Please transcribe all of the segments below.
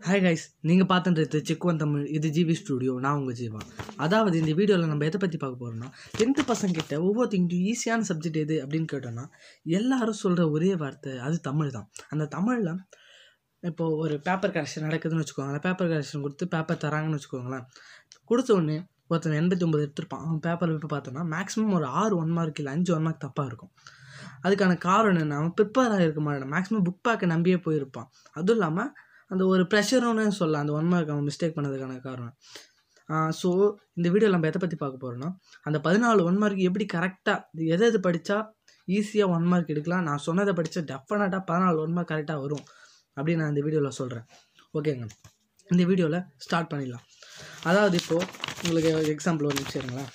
hi guys நீங்கள் பார்த்துன்றது செக்குவன் தமிழ் இது GB studio நான் உங்கள் ஜீவா அதாவது இந்த வீடியோவில் நம்ம எதை பற்றி பார்க்க போகிறோம்னா டென்த்து பசங்க கிட்ட ஒவ்வொருத்தங்கிட்டும் ஈஸியான சப்ஜெக்ட் எது அப்படின்னு கேட்டோம்னா எல்லாரும் சொல்கிற ஒரே வார்த்தை அது தமிழ் தான் அந்த தமிழில் இப்போது ஒரு பேப்பர் கரெக்ஷன் நடக்குதுன்னு வச்சுக்கோங்களேன் பேப்பர் கரெக்ஷன் கொடுத்து பேப்பர் தராங்கன்னு வச்சுக்கோங்களேன் கொடுத்த உடனே ஒருத்தன் எண்பத்தி ஒம்பது எடுத்திருப்பான் அவன் பேப்பர் இப்போ பார்த்தோன்னா மேக்ஸிமம் ஒரு ஆறு ஒன் மார்க் இல்லை அஞ்சு ஒன் மார்க் தப்பாக இருக்கும் அதுக்கான காரணம் என்ன அவன் ப்ரிப்பேர் ஆகிருக்க மாட்டான் மேக்ஸிமம் புக் பேக்கை நம்பியே போயிருப்பான் அதுவும் இல்லாமல் அந்த ஒரு ப்ரெஷருன்னு சொல்லலாம் அந்த ஒன் மார்க் அவன் மிஸ்டேக் பண்ணதுக்கான காரணம் ஸோ இந்த வீடியோவில் நம்ம எதை பற்றி பார்க்க போகிறோம்னா அந்த பதினாலு ஒன் மார்க் எப்படி கரெக்டாக எதை எது படித்தா ஈஸியாக ஒன் மார்க் எடுக்கலாம் நான் சொன்னதை படித்தா டெஃபினட்டாக பதினாலு ஒன் மார்க் கரெக்டாக வரும் அப்படின்னு நான் இந்த வீடியோவில் சொல்கிறேன் ஓகேங்க இந்த வீடியோவில் ஸ்டார்ட் பண்ணிடலாம் அதாவது இப்போது உங்களுக்கு எக்ஸாம்பிள் ஒரு நிமிஷம் இருங்களேன்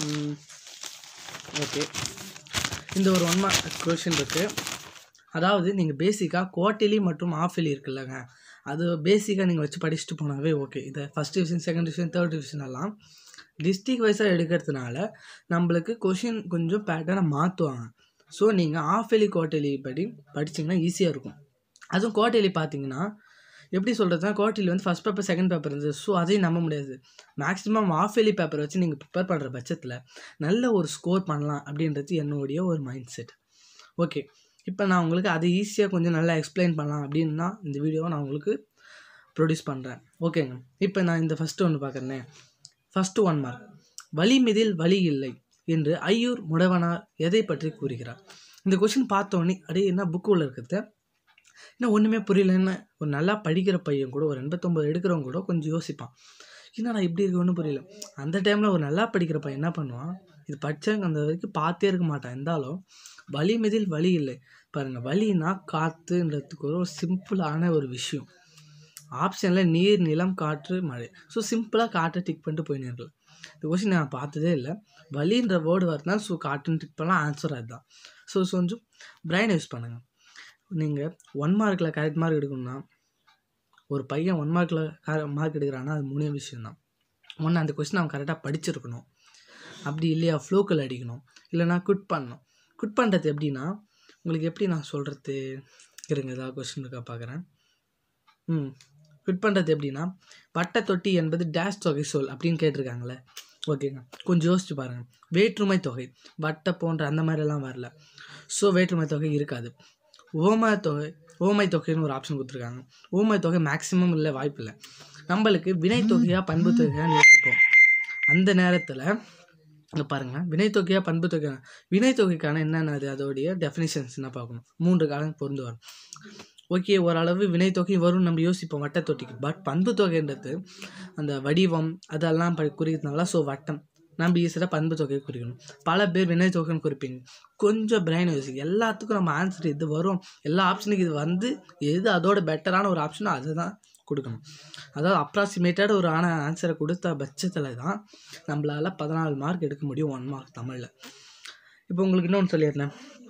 ஓகே இந்த ஒரு ஒன் மார்க் கொஷின் இருக்குது அதாவது நீங்கள் பேசிக்காக குவார்டர்லி மற்றும் ஆஃப் இயர்லி இருக்குல்லங்க அது பேசிக்காக நீங்கள் வச்சு படிச்சுட்டு போனாவே ஓகே இதை first division second division third division எல்லாம் டிஸ்ட்ரிக் வைஸாக எடுக்கிறதுனால நம்மளுக்கு கொஷின் கொஞ்சம் பேட்டர்னை மாற்றுவாங்க ஸோ நீங்கள் ஆஃப் இயர்லி குவார்டர்லி படி படிச்சிங்கன்னா ஈஸியாக இருக்கும் அதுவும் குவார்டர்லி பார்த்தீங்கன்னா எப்படி சொல்கிறதுனா குவார்டர்லி வந்து ஃபஸ்ட் பேப்பர் செகண்ட் பேப்பர் இருந்தது ஸோ அதையும் நம்ப முடியாது மேக்ஸிமம் ஆஃப் இயர்லி பேப்பர் வச்சு நீங்கள் ப்ரிப்பேர் பண்ணுற பட்சத்தில் நல்ல ஒரு ஸ்கோர் பண்ணலாம் அப்படின்றது என்னுடைய ஒரு மைண்ட் செட் ஓகே இப்போ நான் உங்களுக்கு அதை ஈஸியாக கொஞ்சம் நல்லா எக்ஸ்பிளைன் பண்ணலாம் அப்படின்னு தான் இந்த வீடியோவை நான் உங்களுக்கு ப்ரொடியூஸ் பண்ணுறேன் ஓகேங்க இப்போ நான் இந்த ஃபஸ்ட்டு ஒன்று பார்க்குறேனே ஃபஸ்ட்டு ஒன் மார்க் வலி மிதில் வலி இல்லை என்று ஐயூர் முடவனார் எதை பற்றி கூறுகிறார் இந்த கொஷின் பார்த்தோன்னே அப்படியே என்ன புக்கு உள்ள இருக்கிறது இன்னும் ஒன்றுமே புரியலன்னு ஒரு நல்லா படிக்கிற பையன் கூட ஒரு எண்பத்தொம்பது எடுக்கிறவங்க கூட கொஞ்சம் யோசிப்பான் என்னடா இப்படி இருக்கு ஒன்றும் புரியல அந்த டைமில் ஒரு நல்லா படிக்கிற பையன் என்ன பண்ணுவான் இது படித்தவங்க அந்த வரைக்கும் பார்த்தே இருக்க மாட்டான் இருந்தாலும் வலி மிதில் வலி இல்லை பாருங்கள் வலினா காற்றுன்றதுக்கு ஒரு சிம்பிளான ஒரு விஷயம் ஆப்ஷனில் நீர் நிலம் காற்று மழை ஸோ சிம்பிளாக காற்றை டிக் பண்ணிட்டு போயின்னு இருக்கலாம் இந்த கொஸ்டின் நான் பார்த்ததே இல்லை வலின்ற வேர்டு வரதுனால ஸோ காற்றுன்னு டிக் பண்ணலாம் ஆன்சர் அதுதான் ஸோ கொஞ்சம் பிரைன் யூஸ் பண்ணுங்கள் நீங்கள் ஒன் மார்க்கில் கரெக்ட் மார்க் எடுக்கணும்னா ஒரு பையன் ஒன் மார்க்கில் மார்க் எடுக்கிறான்னா அது மூணே விஷயம்தான் ஒன்று அந்த கொஸ்டின் அவன் கரெக்டாக படிச்சிருக்கணும் அப்படி இல்லையா ஃப்ளோக்கில் அடிக்கணும் இல்லைனா குட் பண்ணணும் குட் பண்ணுறது எப்படின்னா உங்களுக்கு எப்படி நான் சொல்கிறது இருங்க ஏதாவது கொஸ்டின் இருக்கா பார்க்குறேன் ம் குட் பண்ணுறது எப்படின்னா வட்ட தொட்டி என்பது டேஷ் தொகை சொல் அப்படின்னு கேட்டிருக்காங்களே ஓகேங்க கொஞ்சம் யோசிச்சு பாருங்கள் வேற்றுமை தொகை வட்ட போன்ற அந்த மாதிரிலாம் வரல ஸோ வேற்றுமை தொகை இருக்காது ஓம தொகை ஓமை தொகைன்னு ஒரு ஆப்ஷன் கொடுத்துருக்காங்க ஓமை தொகை மேக்ஸிமம் இல்லை வாய்ப்பு இல்லை நம்மளுக்கு வினை தொகையாக பண்பு தொகையாக யோசிப்போம் அந்த நேரத்தில் இங்கே பாருங்கள் வினை தொகையாக பண்பு தொகை வினை தொகைக்கான என்னென்னது அதோடைய டெஃபினிஷன்ஸ் என்ன பார்க்கணும் மூன்று காலம் பொருந்து வரும் ஓகே ஓரளவு வினை தொகை வரும்னு நம்ம யோசிப்போம் வட்ட தொட்டிக்கு பட் பண்பு தொகைன்றது அந்த வடிவம் அதெல்லாம் ப குறிக்கிறதுனால ஸோ வட்டம் நம்ம ஈஸியாக பண்பு தொகையை குறிக்கணும் பல பேர் வினை தொகைன்னு குறிப்பீங்க கொஞ்சம் பிரெயின் யூஸ் எல்லாத்துக்கும் நம்ம ஆன்சர் இது வரும் எல்லா ஆப்ஷனுக்கு இது வந்து எது அதோட பெட்டரான ஒரு ஆப்ஷனோ அதுதான் கொடுக்கணும் அதாவது அப்ராக்சிமேட்டட் ஒரு ஆன ஆன்சரை கொடுத்த பட்சத்தில் தான் நம்மளால் பதினாலு மார்க் எடுக்க முடியும் ஒன் மார்க் தமிழில் இப்போ உங்களுக்கு இன்னொன்று சொல்லிடுறேன்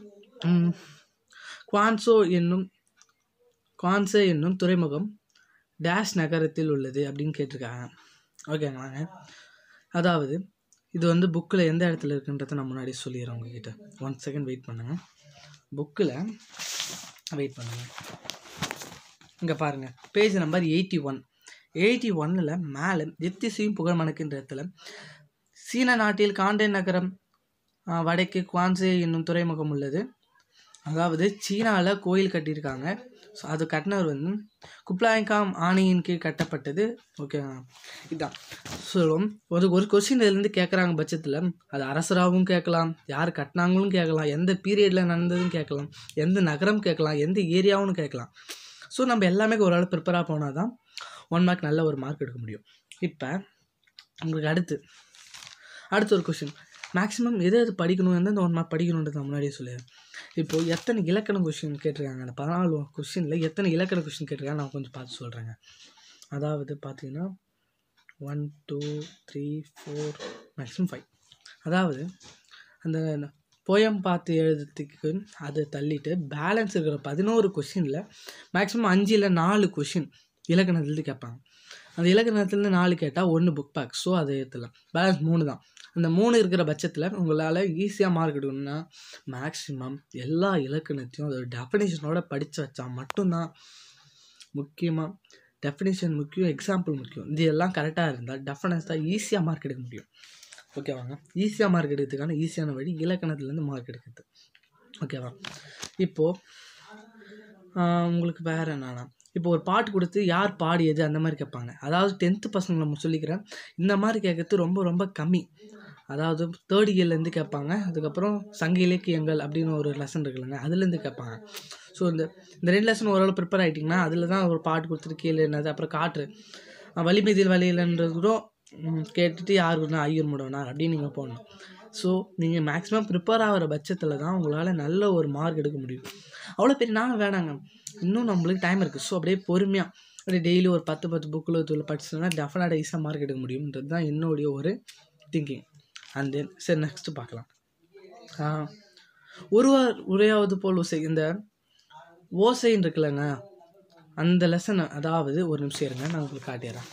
குவான்சோ என்னும் குவான்சே என்னும் துறைமுகம் டேஷ் நகரத்தில் உள்ளது அப்படின்னு கேட்டிருக்காங்க ஓகேங்களாங்க அதாவது இது வந்து புக்கில் எந்த இடத்துல இருக்குன்றதை நான் முன்னாடி சொல்லிடுறேன் உங்ககிட்ட ஒன் செகண்ட் வெயிட் பண்ணுங்கள் புக்கில் வெயிட் பண்ணுங்கள் இங்கே பாருங்கள் page number eighty one eighty ஒன்னில் மேலே எத்திசையும் புகழ் மணக்கின்ற இடத்துல சீன நாட்டில் காண்டே நகரம் வடக்கு குவான்சே என்னும் துறைமுகம் உள்ளது அதாவது சீனாவில் கோயில் கட்டியிருக்காங்க ஸோ அது கட்டினவர் வந்து குப்லாயங்காம் ஆணையின் கீழ் கட்டப்பட்டது ஓகே இதுதான் ஸோ ஒரு ஒரு கொஸ்டின் இதுலேருந்து கேட்குறாங்க பட்சத்தில் அது அரசராகவும் கேட்கலாம் யார் கட்டினாங்களும் கேட்கலாம் எந்த பீரியடில் நடந்ததும் கேட்கலாம் எந்த நகரம் கேட்கலாம் எந்த ஏரியாவும் கேட்கலாம் ஸோ நம்ம எல்லாமே ஓரளவு ப்ரிப்பராக போனால் தான் ஒன் மார்க் நல்ல ஒரு மார்க் எடுக்க முடியும் இப்போ உங்களுக்கு அடுத்து அடுத்த ஒரு கொஷின் மேக்ஸிமம் எது எது படிக்கணும் எந்தெந்த ஒன் மார்க் படிக்கணுன்றது நான் முன்னாடியே சொல்லிடுறேன் இப்போது எத்தனை இலக்கண கொஷின் கேட்டிருக்காங்க அந்த பதினாலு கொஷினில் எத்தனை இலக்கண கொஷின் கேட்டிருக்காங்க நான் கொஞ்சம் பார்த்து சொல்கிறேங்க அதாவது பார்த்தீங்கன்னா one two three four maximum five அதாவது அந்த போயம் பார்த்து எழுதுறதுக்கு அதை தள்ளிட்டு பேலன்ஸ் இருக்கிற பதினோரு கொஷினில் மேக்ஸிமம் அஞ்சு இல்லை நாலு கொஷின் இலக்கணத்துலேருந்து கேட்பாங்க அந்த இலக்கணத்துலேருந்து நாலு கேட்டால் ஒன்று புக் பேக் ஸோ அதை ஏற்றலாம் பேலன்ஸ் மூணு தான் அந்த மூணு இருக்கிற பட்சத்தில் உங்களால் ஈஸியாக மார்க் எடுக்கணும்னா மேக்ஸிமம் எல்லா இலக்கணத்தையும் அதோட டெஃபினேஷனோட படித்து வச்சா மட்டும்தான் முக்கியமாக டெஃபினேஷன் முக்கியம் எக்ஸாம்பிள் முக்கியம் இது எல்லாம் கரெக்டாக இருந்தால் டெஃபினஸாக ஈஸியாக மார்க் எடுக்க முடியும் ஓகேவாங்க ஈஸியாக மார்க் எடுக்கிறதுக்கான ஈஸியான வழி இலக்கணத்துலேருந்து மார்க் எடுக்கிறது ஓகேவா இப்போது உங்களுக்கு வேறு என்னன்னா இப்போ ஒரு பாட்டு கொடுத்து யார் பாடியது அந்த மாதிரி கேட்பாங்க அதாவது டென்த்து பசங்களை நம்ம சொல்லிக்கிறேன் இந்த மாதிரி கேட்கறது ரொம்ப ரொம்ப கம்மி அதாவது தேர்ட் இயர்லேருந்து கேட்பாங்க அதுக்கப்புறம் சங்க இலக்கியங்கள் அப்படின்னு ஒரு லெசன் இருக்குல்லங்க அதுலேருந்து கேட்பாங்க ஸோ இந்த இந்த ரெண்டு லெசன் ஓரளவு ப்ரிப்பேர் ஆகிட்டிங்கன்னா அதில் தான் ஒரு பாட்டு கொடுத்துட்டு கீழே என்னது அப்புறம் காற்று அஹ் வலிமைதில் வழியிலன்றது கூட ம், கேட்டுட்டு யார் கூட ஐயர் முடவனார் அப்படின்னு நீங்கள் போடணும் ஸோ நீங்கள் மேக்ஸிமம் ப்ரிப்பேர் ஆகிற பட்சத்தில் தான் உங்களால் நல்ல ஒரு மார்க் எடுக்க முடியும் அவ்வளோ பெரிய நாள் வேணாங்க இன்னும் நம்மளுக்கு டைம் இருக்குது ஸோ அப்படியே பொறுமையாக அப்படியே டெய்லி ஒரு பத்து பத்து புக்கில் இதில் படிச்சோன்னா டெஃபினட்டாக ஈஸியாக மார்க் எடுக்க முடியும்ன்றது தான் என்னுடைய ஒரு திங்கிங் அண்ட் தென் சரி நெக்ஸ்ட்டு பார்க்கலாம் ஆஹ், ஒருவர் உரையாவது போல் ஓசை இந்த ஓசைன்னு இருக்குல்லங்க அந்த லெசன் அதாவது ஒரு நிமிஷம் இருங்க நான் உங்களுக்கு காட்டிடுறேன்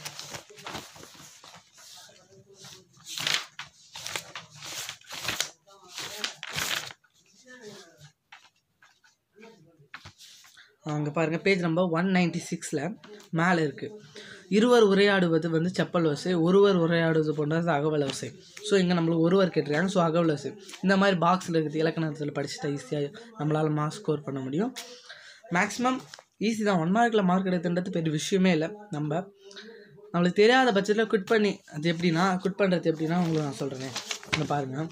அங்கே பாருங்கள் பேஜ் நம்பர் ஒன் நைன்டி சிக்ஸில் மேலே இருக்குது இருவர் உரையாடுவது வந்து செப்பல் வசை ஒருவர் உரையாடுவது போன்றது அகவல் வசை ஸோ இங்கே நம்மளுக்கு ஒருவர் கேட்டிருக்காங்க ஸோ அகவல் வசை இந்த மாதிரி பாக்ஸில் இருக்குது இலக்கணத்தில் படிச்சுட்டா ஈஸியாக நம்மளால் மார்க் ஸ்கோர் பண்ண முடியும் மேக்ஸிமம் ஈஸி தான் ஒன் மார்க்கில் மார்க் எடுத்துன்றது பெரிய விஷயமே இல்லை நம்ம நம்மளுக்கு தெரியாத பட்சத்தில் குட் பண்ணி அது எப்படின்னா குட் பண்ணுறது எப்படின்னா உங்களுக்கு நான் சொல்கிறேனே இங்கே பாருங்கள்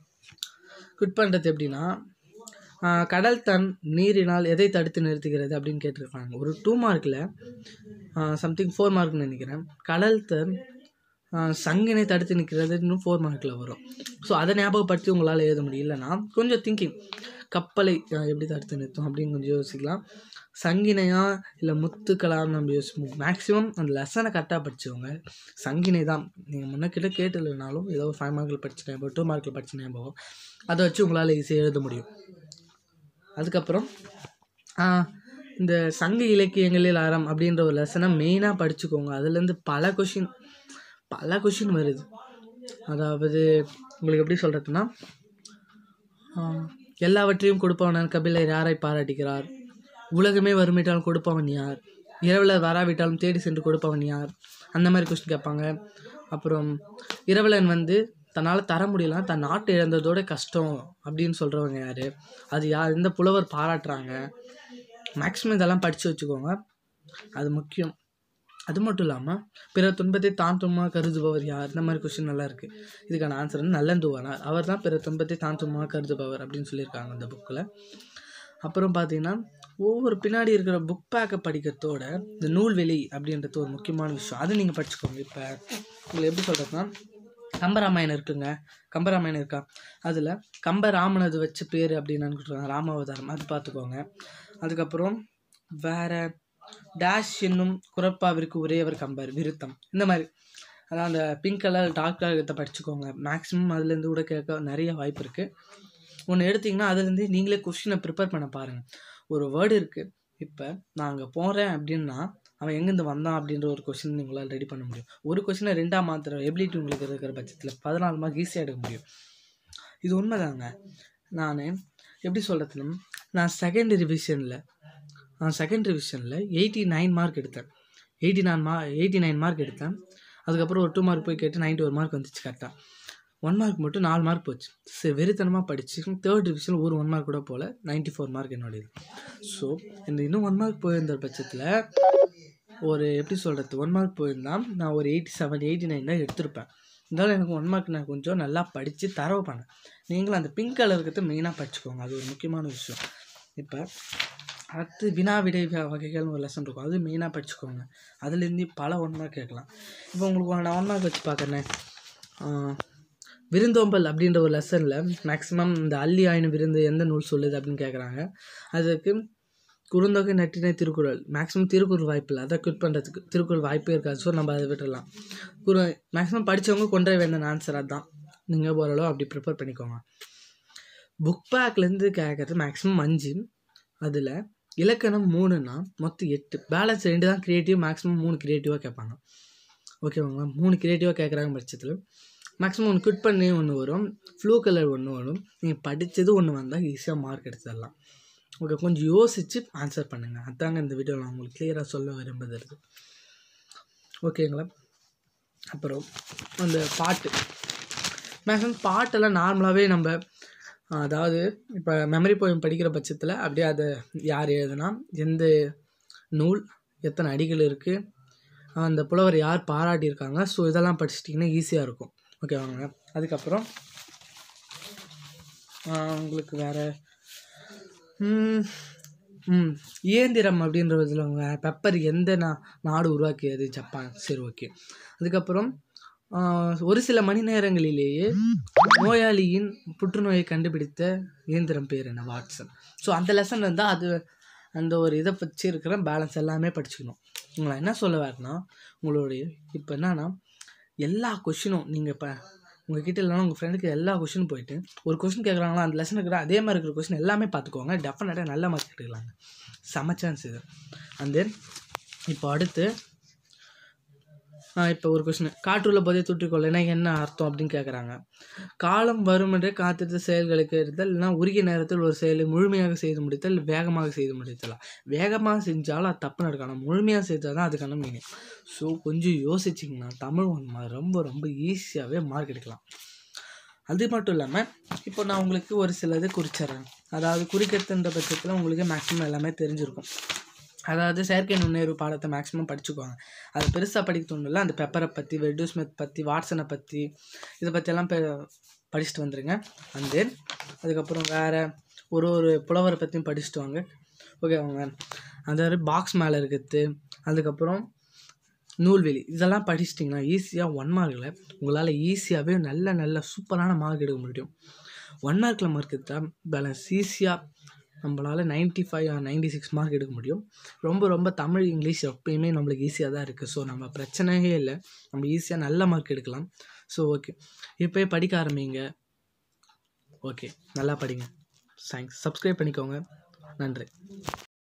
குட் பண்ணுறது எப்படின்னா ஆஹ், கடல் தன் நீரினால் எதை தடுத்து நிறுத்துகிறது அப்படின்னு கேட்டிருக்காங்க ஒரு டூ மார்க்கில் சம்திங் ஃபோர் மார்க்னு நினைக்கிறேன் கடல் தன் ஆஹ், சங்கினை தடுத்து நிற்கிறது இன்னும் ஃபோர் மார்க்கில் வரும் ஸோ அதை ஞாபகப்படுத்தி உங்களால் எழுத முடியலன்னா கொஞ்சம் திங்கிங் கப்பலை ஆஹ், எப்படி தடுத்து நிறுத்தும் அப்படின்னு கொஞ்சம் யோசிக்கலாம் சங்கினையா இல்லை முத்துக்களான்னு நம்ம யோசிப்போம் மேக்ஸிமம் அந்த லெசனை கரெக்டாக படிச்சவங்க சங்கினை தான் நீங்கள் முன்னக்கிட்ட கேட்டலைனாலும் ஏதோ ஒரு ஃபைவ் மார்க்கில் படிச்ச ஞாபகம் டூ மார்க்கில் படிச்ச ஞாபகம் அதை வச்சு உங்களால் ஈஸியாக எழுத முடியும் அதுக்கப்புறம் ஆஹ், இந்த சங்க இலக்கியங்களில் அறம் அப்படின்ற ஒரு லெசனை மெயினாக படிச்சுக்கோங்க அதுலேருந்து பல கொஷின் பல கொஷின் வருது அதாவது உங்களுக்கு எப்படி சொல்கிறதுனா எல்லாவற்றையும் கொடுப்பவன் கபிலர் யாரை பாராட்டுகிறார் உலகமே வறுமையிட்டாலும் கொடுப்பவன் யார் இரவில் வராவிட்டாலும் தேடி சென்று கொடுப்பவன் யார் அந்த மாதிரி கொஸ்டின் கேட்பாங்க அப்புறம் இரவலன் வந்து தன்னால் தர முடியல தன் நாட்டு இழந்ததோட கஷ்டம் அப்படின்னு சொல்கிறவங்க யார் அது யார் எந்த புலவர் பாராட்டுறாங்க மேக்ஸிமம் இதெல்லாம் படித்து வச்சுக்கோங்க அது முக்கியம் அது மட்டும் இல்லாமல் பிற துன்பத்தை தான் துன்பமாக கருதுபவர் யார் இந்த மாதிரி கொஸ்டின் நல்லா இருக்குது இதுக்கான ஆன்சர் வந்து நல்லந்துவானார் அவர் தான் பிற துன்பத்தை தான் துன்பமாக கருதுபவர் அப்படின்னு சொல்லியிருக்காங்க அந்த புக்கில் அப்புறம் பார்த்தீங்கன்னா ஒவ்வொரு பின்னாடி இருக்கிற புக் பேக்கை படிக்கிறதோட இந்த நூல்வெளி அப்படின்றது ஒரு முக்கியமான விஷயம் அது நீங்கள் படிச்சுக்கோங்க இப்போ உங்களுக்கு எப்படி சொல்கிறதுனா கம்பராமாயணம் இருக்குங்க கம்பராமாயணம் இருக்கா அதில் கம்பராமனது வச்ச பேர் அப்படின்னு சொல்கிறாங்க ராமாவதாரம் அது பார்த்துக்கோங்க அதுக்கப்புறம் வேற டேஷ் என்னும் குரப்பாவிற்கு உரியவர் கம்பர் விருத்தம் இந்த மாதிரி அதான் அந்த பிங்க் கலர் டார்க் கலர் படிச்சுக்கோங்க மேக்ஸிமம் அதுலேருந்து கூட கேட்க நிறைய வாய்ப்பு இருக்குது ஒன்று எடுத்திங்கன்னா அதுலேருந்து நீங்களே கொஷினை ப்ரிப்பேர் பண்ண பாருங்கள் ஒரு வேர்டு இருக்குது இப்போ நான் அங்கே போகிறேன் அப்படின்னா அவன் எங்கேருந்து வந்தான் அப்படின்ற ஒரு கொஷின் உங்களால் ரெடி பண்ண முடியும் ஒரு கொஷினை ரெண்டாக மாத்திர எபிலிட்டி உங்களுக்கு இருக்கிற பட்சத்தில் பதினாலு மார்க் ஈஸியாக எடுக்க முடியும் இது உண்மைதாங்க நான் எப்படி சொல்கிறதுனா நான் செகண்ட் ரிவிஷனில் நான் செகண்ட் ரிவிஷனில் எயிட்டி நைன் மார்க் எடுத்தேன் எயிட்டி நைன் மா எயிட்டி நைன் மார்க் எடுத்தேன் அதுக்கப்புறம் ஒரு டூ மார்க் போய் கேட்டு நைன்ட்டி ஒரு மார்க் வந்துச்சு கரெக்டாக ஒன் மார்க் மட்டும் நாலு மார்க் போச்சு சரி வெறித்தனமாக படிச்சு தேர்ட் டிவிஷனில் ஒரு ஒன் மார்க் கூட போகல நைன்ட்டி ஃபோர் மார்க் என்னோடது ஸோ இந்த இன்னும் ஒன் மார்க் போயிருந்த பட்சத்தில் ஒரு எப்படி சொல்கிறது ஒன் மார்க் போயிருந்தா நான் ஒரு எயிட்டி செவன் எயிட்டி நைன் தான் எடுத்திருப்பேன் இருந்தாலும் எனக்கு ஒன் மார்க் நான் கொஞ்சம் நல்லா படித்து தரவு பண்ணேன் நீங்களும் அந்த பிங்க் கலர் இருக்கிறத மெயினாக படிச்சுக்கோங்க அது ஒரு முக்கியமான விஷயம் இப்போ அடுத்து வினா விடை வ- வகைகள்னு ஒரு லெசன் இருக்கும் அது மெயினாக படிச்சுக்கோங்க அதுலேருந்து பல ஒன் மார்க் கேட்கலாம் இப்போ உங்களுக்கு நான் ஒன் மார்க் வச்சு பார்க்குறேன் விருந்தோம்பல் அப்படின்ற ஒரு லெசனில் மேக்ஸிமம் இந்த அள்ளி ஆயின விருந்து எந்த நூல் சொல்லுது அப்படின்னு கேட்குறாங்க அதுக்கு குறுந்தொகை நட்டினை திருக்குறள் மேக்ஸிமம் திருக்குறள் வாய்ப்பு இல்லை அதை குட் பண்ணுறதுக்கு திருக்குறள் வாய்ப்பே இருக்காது ஸோ நம்ம அதை விட்டுடலாம் குரு மேக்ஸிமம் படித்தவங்க கொண்டு வர வேண்டிய ஆன்சர் அதுதான் நீங்கள் ஓரளவு அப்படி ப்ரிப்பேர் பண்ணிக்கோங்க புக் பேக்லேருந்து கேட்குறது மேக்ஸிமம் அஞ்சு அதில் இலக்கணம் மூணுன்னா மொத்தம் எட்டு பேலன்ஸ் ரெண்டு தான் க்ரியேட்டிவ் மேக்ஸிமம் மூணு க்ரியேட்டிவாக கேட்பாங்க ஓகேவாங்களா மூணு க்ரியேட்டிவாக கேட்குறாங்க பட்சத்தில் மேக்ஸிமம் ஒன்று குட் பண்ணி ஒன்று வரும் ஃப்ளூ கலர் ஒன்று வரும் நீங்கள் படித்தது ஒன்று வந்தால் ஈஸியாக மார்க் எடுத்துடலாம் ஓகே கொஞ்சம் யோசித்து ஆன்சர் பண்ணுங்கள் அதாங்க இந்த வீடியோவில் நான் உங்களுக்கு கிளியராக சொல்ல விரும்புகிறது ஓகேங்களா அப்புறம் அந்த பாட்டு மேக்ஸிமம் பாட்டெல்லாம் நார்மலாகவே நம்ம அதாவது இப்போ மெமரி போயம் படிக்கிற பட்சத்தில் அப்படியே அதை யார் எழுதுனா எந்த நூல் எத்தனை அடிகள் இருக்குது அந்த புலவர் யார் பாராட்டியிருக்காங்க ஸோ இதெல்லாம் படிச்சிட்டிங்கன்னா ஈஸியாக இருக்கும் ஓகேவாங்க அதுக்கப்புறம் ஆஹ் உங்களுக்கு வேறு ம் இயந்திரம் அப்படின்றதுல அவங்க பெப்பர் எந்த நா நாடு உருவாக்கியது ஜப்பான் சரி ஓகே அதுக்கப்புறம் ஆஹ் ஒரு சில மணி நேரங்களிலேயே நோயாளியின் புற்றுநோயை கண்டுபிடித்த இயந்திரம் பேர் என்ன வாட்சன் ஸோ அந்த லெசன் இருந்தால் அது அந்த ஒரு இதை வச்சு இருக்கிற பேலன்ஸ் எல்லாமே படிச்சுக்கணும் உங்களை என்ன சொல்ல வரேன்னா உங்களுடைய இப்போ என்னன்னா எல்லா கொஷினும் நீங்கள் இப்போ உங்ககிட்ட இல்லைனா உங்கள் ஃப்ரெண்டுக்கு எல்லா கொஷினும் போயிட்டு ஒரு கொஷின் கேட்குறாங்களா அந்த லெசன் இருக்கிற அதே மாதிரி இருக்கிற கொஷின் எல்லாமே பார்த்துக்கோங்க டெஃபினட்டாக நல்ல மார்க் எடுக்கலாங்க செம சான்ஸ் இது அண்ட் தென் இப்போ அடுத்து இப்போ ஒரு கொஷின் காற்றுள்ள போதே தூற்றிக்கொள்ளனா என்ன அர்த்தம் அப்படின்னு கேட்குறாங்க காலம் வரும் என்றே காத்திருந்த செயல்களுக்கு இருத்தல் இல்லைனா உரிய நேரத்தில் ஒரு செயலை முழுமையாக செய்து முடித்தல் வேகமாக செய்து முடித்தலாம் வேகமாக செஞ்சாலும் அது தப்பு நடக்கணும் முழுமையாக செஞ்சால் தான் அதுக்கான மீனிங் ஸோ கொஞ்சம் யோசிச்சிங்கன்னா தமிழ் ஒன்று ரொம்ப ரொம்ப ஈஸியாகவே மார்க் எடுக்கலாம் அது மட்டும் இல்லாமல் இப்போ நான் உங்களுக்கு ஒரு சிலது குறிச்சிட்றேன் அதாவது குறிக்கிறதுன்ற பட்சத்தில் உங்களுக்கு மேக்ஸிமம் எல்லாமே தெரிஞ்சிருக்கும் அதாவது செயற்கை நுண்ணறிவு பாடத்தை மேக்ஸிமம் படிச்சுக்குவாங்க அது பெருசாக படிக்க தோணுல அந்த பெப்பரை பற்றி வெட்டு ஸ்மித் பற்றி வாட்ஸனை பற்றி இதை பற்றியெல்லாம் பெ படிச்சுட்டு வந்துடுங்க அண்ட் தென் அதுக்கப்புறம் வேறு ஒரு ஒரு புலவரை பற்றியும் படிச்சுட்டு வாங்க ஓகேவாங்க அதாவது பாக்ஸ் மேலே இருக்கிறது அதுக்கப்புறம் நூல்வெளி இதெல்லாம் படிச்சிட்டிங்கன்னா ஈஸியாக ஒன் மார்க்கில் உங்களால் ஈஸியாகவே நல்ல நல்ல சூப்பரான மார்க் எடுக்க முடியும் ஒன் மார்க்கில் மார்க் எடுத்தால் பேலன்ஸ் ஈஸியாக நம்மளால் ninety five ninety six mark எடுக்க முடியும் ரொம்ப ரொம்ப தமிழ் இங்கிலீஷ் எப்பயுமே நம்மளுக்கு ஈஸியாக தான் இருக்குது ஸோ நம்ம பிரச்சனையே இல்லை நம்ம ஈஸியாக நல்ல மார்க் எடுக்கலாம் ஸோ ஓகே இப்போயே படிக்க ஆரம்பிங்க ஓகே நல்லா படிங்க தேங்க்ஸ் சப்ஸ்கிரைப் பண்ணிக்கோங்க நன்றி